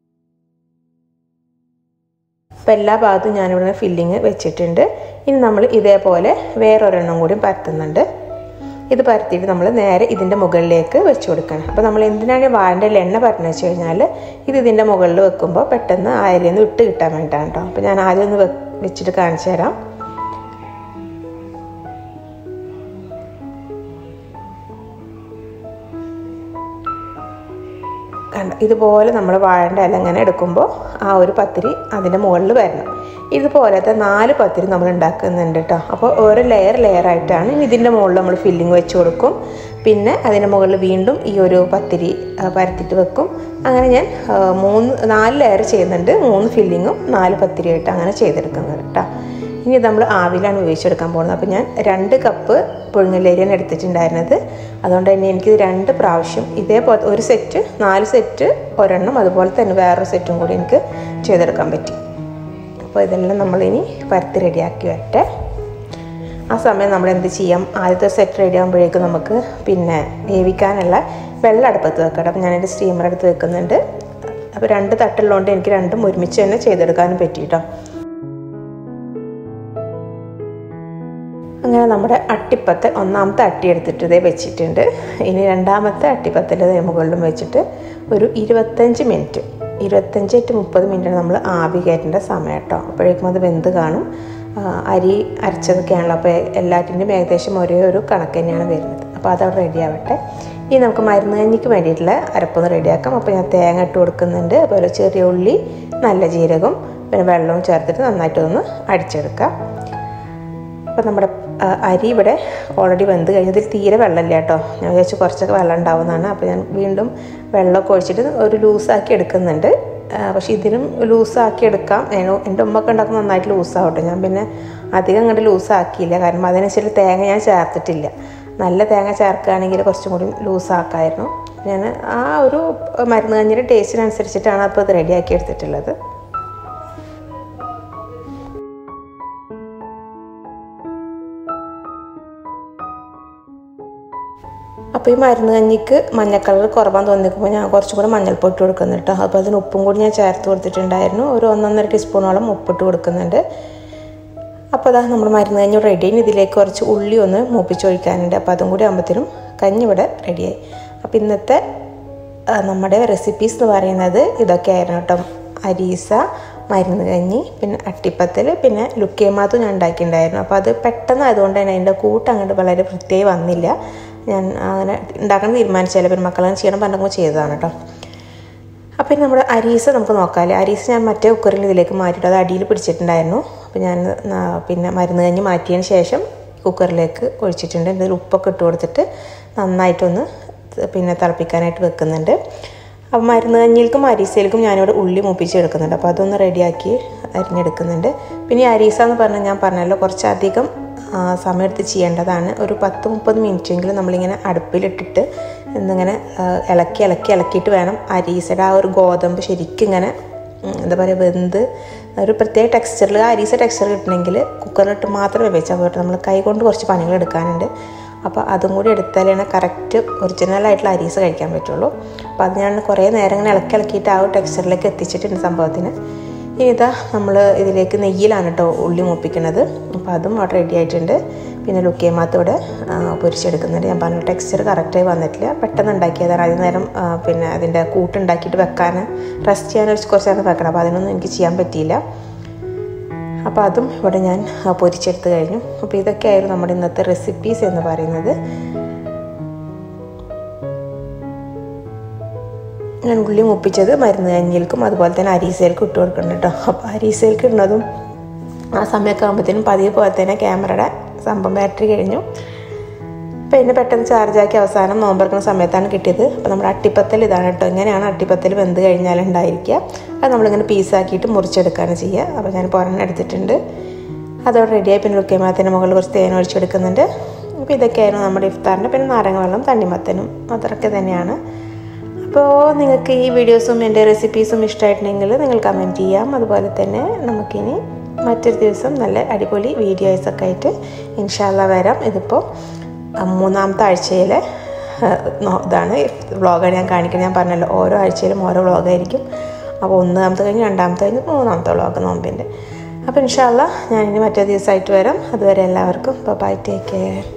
അപ്പോൾ എല്ലാ ഭാഗത്തും ഞാനിവിടെ ഫില്ലിങ് വെച്ചിട്ടുണ്ട് ഇനി നമ്മൾ ഇതേപോലെ വേറൊരെണ്ണം കൂടി പരത്തുന്നുണ്ട് ഇത് പരത്തിയിട്ട് നമ്മൾ നേരെ ഇതിൻ്റെ മുകളിലേക്ക് വെച്ച് കൊടുക്കണം അപ്പോൾ നമ്മൾ എന്തിനാണ് വാഴൻ്റെ എണ്ണ പരത്തുന്നത് വെച്ച് കഴിഞ്ഞാൽ ഇത് ഇതിൻ്റെ മുകളിൽ വെക്കുമ്പോൾ പെട്ടെന്ന് അയലിൽ നിന്ന് വിട്ട് കിട്ടാൻ വേണ്ടിയിട്ടാണ് കേട്ടോ അപ്പോൾ ഞാൻ ആദ്യം ഒന്ന് വെച്ചിട്ട് കാണിച്ചു തരാം കണ്ട ഇതുപോലെ നമ്മൾ വാഴൻ്റെ ഇല ഇങ്ങനെ എടുക്കുമ്പോൾ ആ ഒരു പത്തിരി അതിൻ്റെ മുകളിൽ വരണം ഇതുപോലത്തെ നാല് പത്തിരി നമ്മൾ ഉണ്ടാക്കുന്നുണ്ട് കേട്ടോ അപ്പോൾ ഓരോ ലെയർ ലെയർ ആയിട്ടാണ് ഇതിൻ്റെ മുകളിൽ നമ്മൾ ഫില്ലിങ് വെച്ച് കൊടുക്കും പിന്നെ അതിൻ്റെ മുകളിൽ വീണ്ടും ഈ ഒരു പത്തിരി പരത്തിയിട്ട് വെക്കും അങ്ങനെ ഞാൻ മൂന്ന് നാല് ലെയർ ചെയ്യുന്നുണ്ട് മൂന്ന് ഫില്ലിങ്ങും നാല് പത്തിരിയായിട്ട് അങ്ങനെ ചെയ്തെടുക്കുന്നത് കേട്ടോ ഇനി നമ്മൾ ആവിലാണ് വേവിച്ചെടുക്കാൻ പോകുന്നത് അപ്പോൾ ഞാൻ രണ്ട് കപ്പ് പുഴുങ്ങലേരിയാണ് എടുത്തിട്ടുണ്ടായിരുന്നത് അതുകൊണ്ട് തന്നെ എനിക്ക് രണ്ട് പ്രാവശ്യം ഇതേപോലെ ഒരു സെറ്റ് നാല് സെറ്റ് ഒരെണ്ണം അതുപോലെ തന്നെ വേറൊരു സെറ്റും കൂടി എനിക്ക് ചെയ്തെടുക്കാൻ പറ്റി അപ്പോൾ ഇതെല്ലാം നമ്മളിനി പരത്തി റെഡിയാക്കി വരട്ടെ ആ സമയം നമ്മൾ എന്ത് ചെയ്യാം ആദ്യത്തെ സെറ്റ് റെഡി ആകുമ്പോഴേക്കും നമുക്ക് പിന്നെ വേവിക്കാനുള്ള വെള്ളം അടുപ്പത്ത് വെക്കണം അപ്പം ഞാനൊരു സ്റ്റീമർ എടുത്ത് വെക്കുന്നുണ്ട് അപ്പോൾ രണ്ട് തട്ടുള്ളതുകൊണ്ട് എനിക്ക് രണ്ടും ഒരുമിച്ച് തന്നെ ചെയ്തെടുക്കാനും പറ്റി കേട്ടോ അങ്ങനെ നമ്മുടെ അട്ടിപ്പത്ത് ഒന്നാമത്തെ അട്ടി എടുത്തിട്ട് ഇതേ വെച്ചിട്ടുണ്ട് ഇനി രണ്ടാമത്തെ അട്ടിപ്പത്തിൽ ഇതേ മുകളിലും വെച്ചിട്ട് ഒരു ഇരുപത്തഞ്ച് മിനിറ്റ് ഇരുപത്തഞ്ച് ടു മുപ്പത് മിനിറ്റാണ് നമ്മൾ ആവി കയറ്റേണ്ട സമയം കേട്ടോ അപ്പോഴേക്കും അത് വെന്ത് കാണും അരി അരച്ചതൊക്കെയാണല്ലോ അപ്പോൾ എല്ലാറ്റിൻ്റെയും ഏകദേശം ഒരേ ഒരു കണക്ക് തന്നെയാണ് വരുന്നത് അപ്പോൾ അതവിടെ റെഡി ആവട്ടെ ഇനി നമുക്ക് മരുന്ന് കഞ്ഞിക്ക് വേണ്ടിയിട്ടുള്ള അരപ്പൊന്ന് റെഡിയാക്കാം അപ്പോൾ ഞാൻ തേങ്ങ ഇട്ട് കൊടുക്കുന്നുണ്ട് അതുപോലെ ചെറിയ ഉള്ളി നല്ല ജീരകം പിന്നെ വെള്ളവും ചേർത്തിട്ട് നന്നായിട്ടൊന്ന് അടിച്ചെടുക്കാം അപ്പോൾ നമ്മുടെ അരി ഇവിടെ ഓൾറെഡി വെന്ത് കഴിഞ്ഞതിൽ തീരെ വെള്ളമില്ല കേട്ടോ ഞാൻ വിചാരിച്ചു കുറച്ചൊക്കെ വെള്ളം ഉണ്ടാവുന്നതാണ് അപ്പോൾ ഞാൻ വീണ്ടും വെള്ളമൊക്കെ ഒഴിച്ചിട്ട് ഒരു ലൂസാക്കി എടുക്കുന്നുണ്ട് പക്ഷേ ഇതിനും ലൂസാക്കി എടുക്കാം എൻ്റെ ഉമ്മൊക്കെ ഉണ്ടാക്കുമ്പോൾ നന്നായിട്ട് ലൂസാവട്ടെ ഞാൻ പിന്നെ അധികം അങ്ങോട്ട് ലൂസാക്കിയില്ല കാരണം അതിനനുസരിച്ച് തേങ്ങ ഞാൻ ചേർത്തിട്ടില്ല നല്ല തേങ്ങ ചേർക്കുകയാണെങ്കിൽ കുറച്ചും കൂടി ലൂസാക്കായിരുന്നു ഞാൻ ആ ഒരു മരുന്ന് കഞ്ഞിയുടെ ടേസ്റ്റിനനുസരിച്ചിട്ടാണ് അപ്പോൾ ഇത് റെഡിയാക്കി എടുത്തിട്ടുള്ളത് അപ്പോൾ ഈ മരുന്ന് കഞ്ഞിക്ക് മഞ്ഞ കളർ കുറവാന്ന് തോന്നിക്കുമ്പോൾ ഞാൻ കുറച്ചും കൂടെ മഞ്ഞൾപ്പൊട്ട് കൊടുക്കുന്നുണ്ട് കേട്ടോ അപ്പോൾ അതിന് ഉപ്പും കൂടി ഞാൻ ചേർത്ത് കൊടുത്തിട്ടുണ്ടായിരുന്നു ഒരു ഒന്നൊന്നര ടീസ്പൂണോളം ഉപ്പിട്ട് കൊടുക്കുന്നുണ്ട് അപ്പോൾ അതാ നമ്മൾ മരുന്ന് കഞ്ഞി റെഡി ഇനി ഇതിലേക്ക് കുറച്ച് ഉള്ളി ഒന്ന് മൂപ്പിച്ചൊഴിക്കാനുണ്ട് അപ്പോൾ അതും കൂടി ആകുമ്പോഴത്തേനും കഞ്ഞി ഇവിടെ റെഡിയായി അപ്പോൾ ഇന്നത്തെ നമ്മുടെ റെസിപ്പീസ് എന്ന് പറയുന്നത് ഇതൊക്കെയായിരുന്നു കേട്ടോ അരീസ മരുന്ന് കഞ്ഞി പിന്നെ അട്ടിപ്പത്തൽ പിന്നെ ലുക്കേമാത്തും ഞാൻ ഉണ്ടാക്കിയിട്ടുണ്ടായിരുന്നു അപ്പോൾ അത് പെട്ടെന്ന് ആയതുകൊണ്ട് തന്നെ അതിൻ്റെ കൂട്ട് അങ്ങോട്ട് വളരെ വൃത്തിയായി വന്നില്ല ഞാൻ അങ്ങനെ ഉണ്ടാക്കാൻ തീരുമാനിച്ചാലും പിന്നെ മക്കളെ ചെയ്യണം പറഞ്ഞപ്പോൾ ചെയ്തതാണ് കേട്ടോ അപ്പോൾ ഇനി നമ്മുടെ അരീസ നമുക്ക് നോക്കാം അരീസ ഞാൻ മറ്റേ കുക്കറിൽ ഇതിലേക്ക് മാറ്റിയിട്ട് അത് അടിയിൽ പിടിച്ചിട്ടുണ്ടായിരുന്നു അപ്പോൾ ഞാൻ പിന്നെ മരുന്ന് കഞ്ഞി മാറ്റിയതിന് ശേഷം കുക്കറിലേക്ക് ഒഴിച്ചിട്ടുണ്ട് ഇതിൽ ഉപ്പൊക്കെ ഇട്ട് കൊടുത്തിട്ട് നന്നായിട്ടൊന്ന് പിന്നെ തിളപ്പിക്കാനായിട്ട് വെക്കുന്നുണ്ട് അപ്പോൾ മരുന്ന് കഞ്ഞിയിൽക്കും അരീസയിൽക്കും ഞാനിവിടെ ഉള്ളി മൂപ്പിച്ചെടുക്കുന്നുണ്ട് അപ്പോൾ അതൊന്ന് റെഡിയാക്കി അരിഞ്ഞെടുക്കുന്നുണ്ട് പിന്നെ ഈ അരീസ എന്ന് പറഞ്ഞാൽ ഞാൻ പറഞ്ഞല്ലോ കുറച്ചധികം സമയമെടുത്ത് ചെയ്യേണ്ടതാണ് ഒരു പത്ത് മുപ്പത് മിനിറ്റെങ്കിലും നമ്മളിങ്ങനെ അടുപ്പിലിട്ടിട്ട് എന്നിങ്ങനെ ഇളക്കി ഇളക്കി ഇളക്കിയിട്ട് വേണം അരീസയുടെ ആ ഒരു ഗോതമ്പ് ശരിക്കും ഇങ്ങനെ എന്താ പറയുക വെന്ത് ഒരു പ്രത്യേക ടെക്സ്ചറിൽ ആ അരീസ ടെക്സ്ചർ കിട്ടണമെങ്കിൽ കുക്കറിലിട്ട് മാത്രമേ വെച്ചാൽ പോയിട്ട് നമ്മൾ കൈ കൊണ്ട് കുറച്ച് പണികൾ എടുക്കാനുണ്ട് അപ്പോൾ അതും കൂടി എടുത്താലാണ് കറക്റ്റ് ഒറിജിനലായിട്ടുള്ള അരീസ കഴിക്കാൻ പറ്റുള്ളൂ അപ്പോൾ അത് ഞാൻ കുറേ നേരം ഇങ്ങനെ ഇളക്കി ഇളക്കിയിട്ട് ആ ഒരു ടെക്സ്ചറിലേക്ക് എത്തിച്ചിട്ടുണ്ട് സംഭവത്തിന് ഇനി ഇതാ നമ്മൾ ഇതിലേക്ക് നെയ്യിലാണ് കേട്ടോ ഉള്ളി മൂപ്പിക്കുന്നത് അപ്പോൾ അതും അവിടെ റെഡി ആയിട്ടുണ്ട് പിന്നെ ലുക്കിയമാത്ത് ഇവിടെ പൊരിച്ചെടുക്കുന്നുണ്ട് ഞാൻ പറഞ്ഞ ടെക്സ്ചർ കറക്റ്റായി വന്നിട്ടില്ല പെട്ടെന്ന് ഉണ്ടാക്കിയതാണ് അതിന് നേരം പിന്നെ അതിൻ്റെ കൂട്ടുണ്ടാക്കിയിട്ട് വെക്കാൻ റെസ്റ്റ് ചെയ്യാൻ ഒരു കുറച്ച് നേരം വെക്കണം അപ്പോൾ അതിനൊന്നും എനിക്ക് ചെയ്യാൻ പറ്റിയില്ല അപ്പോൾ അതും ഇവിടെ ഞാൻ പൊരിച്ചെടുത്ത് കഴിഞ്ഞു അപ്പോൾ ഇതൊക്കെയായിരുന്നു നമ്മുടെ ഇന്നത്തെ റെസിപ്പീസ് എന്ന് പറയുന്നത് ഞാൻ ഉള്ളി മുപ്പിച്ചത് മരുന്ന് കഞ്ഞിൽക്കും അതുപോലെ തന്നെ അരീസയിൽക്കും ഇട്ട് കൊടുക്കുന്നുണ്ട് കേട്ടോ അപ്പോൾ അരീസയിൽക്ക് ഇടുന്നതും ആ സമയമൊക്കെ ആകുമ്പോഴത്തേനും പതിവ് പോലെ തന്നെ ക്യാമറയുടെ സംഭവം ബാറ്ററി കഴിഞ്ഞു അപ്പോൾ എന്നെ പെട്ടെന്ന് ചാർജാക്കി അവസാനം നോമ്പറക്കുന്ന സമയത്താണ് കിട്ടിയത് അപ്പോൾ നമ്മുടെ അട്ടിപ്പത്തൽ ഇതാണ് കേട്ടോ ഇങ്ങനെയാണ് അട്ടിപ്പത്തൽ വെന്ത് കഴിഞ്ഞാൽ ഉണ്ടായിരിക്കുക അത് നമ്മളിങ്ങനെ പീസാക്കിയിട്ട് മുറിച്ചെടുക്കുകയാണ് ചെയ്യുക അപ്പോൾ ഞാൻ ഒരെണ്ണം എടുത്തിട്ടുണ്ട് അതോടെ റെഡിയായി പിന്നെ ലുക്കേമാത്തിൻ്റെ മുകളിൽ കുറച്ച് തേൻ ഒഴിച്ചെടുക്കുന്നുണ്ട് അപ്പോൾ ഇതൊക്കെയായിരുന്നു നമ്മുടെ ഇഫ്താറിൻ്റെ പിന്നെ നാരങ്ങ വെള്ളം തണ്ണിമത്തനും അത്രയൊക്കെ തന്നെയാണ് അപ്പോൾ നിങ്ങൾക്ക് ഈ വീഡിയോസും എൻ്റെ റെസിപ്പീസും ഇഷ്ടമായിട്ടുണ്ടെങ്കിൽ നിങ്ങൾ കമൻറ്റ് ചെയ്യാം അതുപോലെ തന്നെ നമുക്കിനി മറ്റൊരു ദിവസം നല്ല അടിപൊളി വീഡിയോസൊക്കെ ആയിട്ട് ഇൻഷാല്ല വരാം ഇതിപ്പോൾ മൂന്നാമത്തെ ആഴ്ചയിലെ ഇതാണ് വ്ളോഗാണ് ഞാൻ കാണിക്കുന്നത് ഞാൻ പറഞ്ഞല്ലോ ഓരോ ആഴ്ചയിലും ഓരോ വ്ളോഗായിരിക്കും അപ്പോൾ ഒന്നാമത്തെ കഴിഞ്ഞ് രണ്ടാമത്തെ കഴിഞ്ഞ് മൂന്നാമത്തെ വ്ളോഗ് നോമ്പിൻ്റെ അപ്പോൾ ഇൻഷാല്ല ഞാൻ ഇനി മറ്റേ ദിവസമായിട്ട് വരാം അതുവരെ എല്ലാവർക്കും ബൈ ടേക്ക് കെയർ